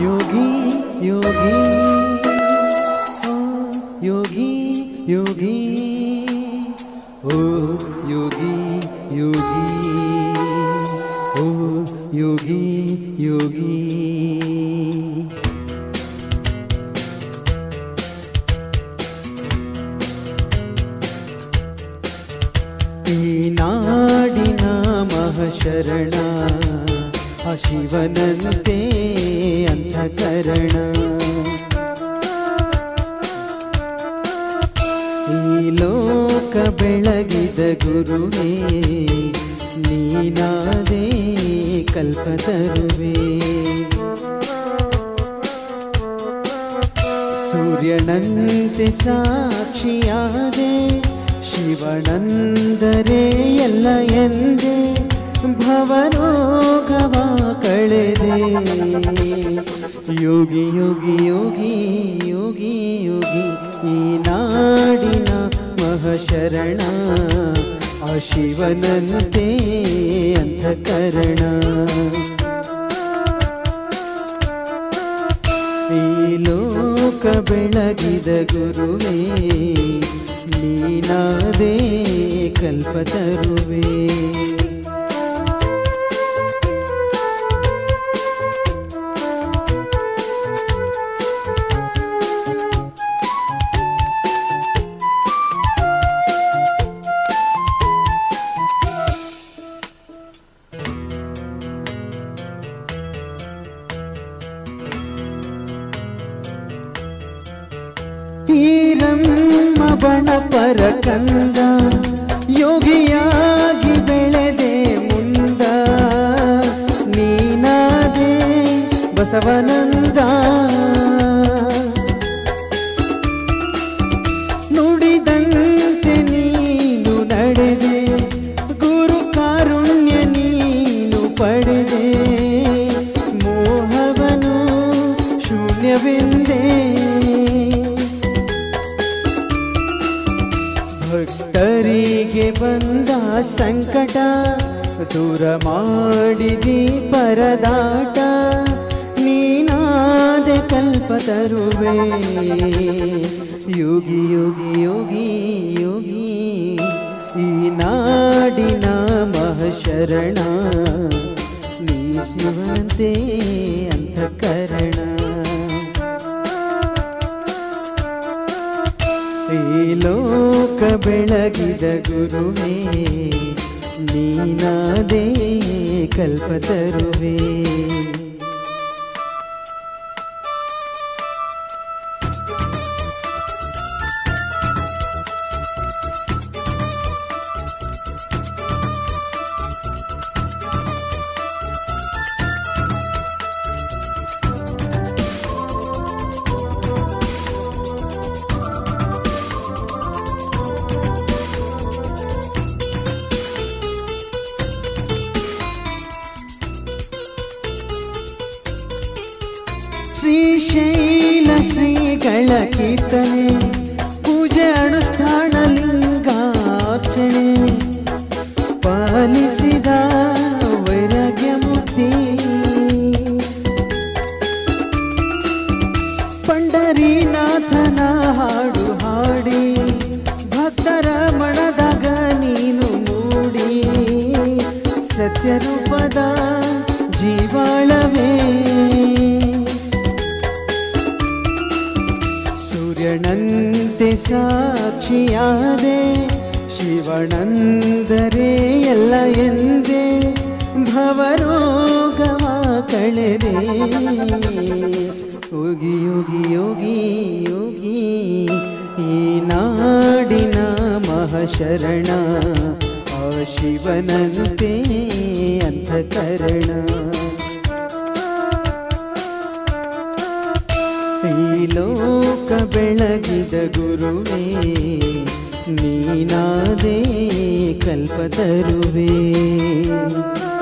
ಯೋಗಿ ಯೋಗಿ ಆ, ಯೋಗಿ ಯೋಗಿ ಓ ಯೋಗಿ ಯೋಗಿ ಓ ಯೋಗಿ ಯೋಗಿ ಈ ನಾಡಿನ ಮಹಶರಣ ಆ ಶಿವನಂತೆ ಅಂತಃಕರಣ ಈ ಲೋಕ ಬೆಳಗಿದ ಗುರುವೇ ನೀನಾದೇ ಕಲ್ಪತರುವೆ ಸೂರ್ಯನಂತೆ ಸಾಕ್ಷಿಯಾದೆ ಶಿವನಂದರೆ ಎಲ್ಲ ಎಂದೆ ಭವರೋಗವ ಕಳೆದೆ ಯೋಗಿ ಯೋಗಿ ಯೋಗಿ ಯೋಗಿ ಯೋಗಿ ಈ ನಾಡಿನ ಮಹಶರಣ ಆ ಶಿವನಂತೆ ಅಂತಃಕರಣ ಈ ಲೋಕ ಬೆಳಗಿದ ಗುರುವೇ ನೀನಾದೇ ಕಲ್ಪತರುವೆ ತೀರಮ್ಮ ಬಣ ಪರಕಂದ ಯೋಗಿಯಾಗಿ ಬೆಳೆದೆ ಮುಂದ ನೀನಾದೆ ಬಸವನಂದ ನುಡಿದಂತೆ ನೀನು ನಡೆದೆ ಗುರು ಕಾರುಣ್ಯ ನೀನು ಪಡೆದೆ ಮೋಹವನು ಶೂನ್ಯವೆಂದೇ ಭಕ್ತರಿಗೆ ಬಂದ ಸಂಕಟ ದೂರ ಮಾಡಿದಿ ಪರದಾಟ ನೀನಾದೆ ಕಲ್ಪತರುವೆ ಯೋಗಿ ಯೋಗಿ ಯೋಗಿ ಯೋಗಿ ಈ ನಾಡಿನ ಮಹಶರಣ ನೀ ಶಿವನಂತೆ ಅಂತಃಕರಣ ಈ ಲೋಕ ಬೆಳಗಿದ ಗುರುವೇ ನೀನಾದೇ ಕಲ್ಪತರುವೆ ಶ್ರೀಶೈಲ ಶ್ರೀಗಳ ಕೀರ್ತನೆ ಪೂಜೆ ಅನುಷ್ಠಾನ ಲಿಂಗಾರ್ಚನೆ ಪಾಲಿಸಿದ ವೈರಾಗ್ಯ ಮುಕ್ತಿ ಪಂಡರೀನಾಥನ ಹಾಡು ಹಾಡಿ ಭಕ್ತರ ಮಣದಾಗ ನೀನು ಮೂಡಿ ಸತ್ಯರೂಪದ ಜೀವಾಳವೇ ಸೂರ್ಯನಂತೆ ಸಾಕ್ಷಿಯಾದೆ ಶಿವನಂದರೆ ಎಲ್ಲ ಎಂದೆ ಭವರೋಗವ ಕಳೆದೆ ಯೋಗಿ ಯೋಗಿ ಯೋಗಿ ಯೋಗಿ ಈ ನಾಡಿನ ಮಹಶರಣ ಆ ಶಿವನಂತೆ ಅಂತಃಕರಣ ಈ ಲೋಕ ಬೆಳಗಿದ ಗುರುವೇ ನೀನಾದೇ ಕಲ್ಪತರುವೆ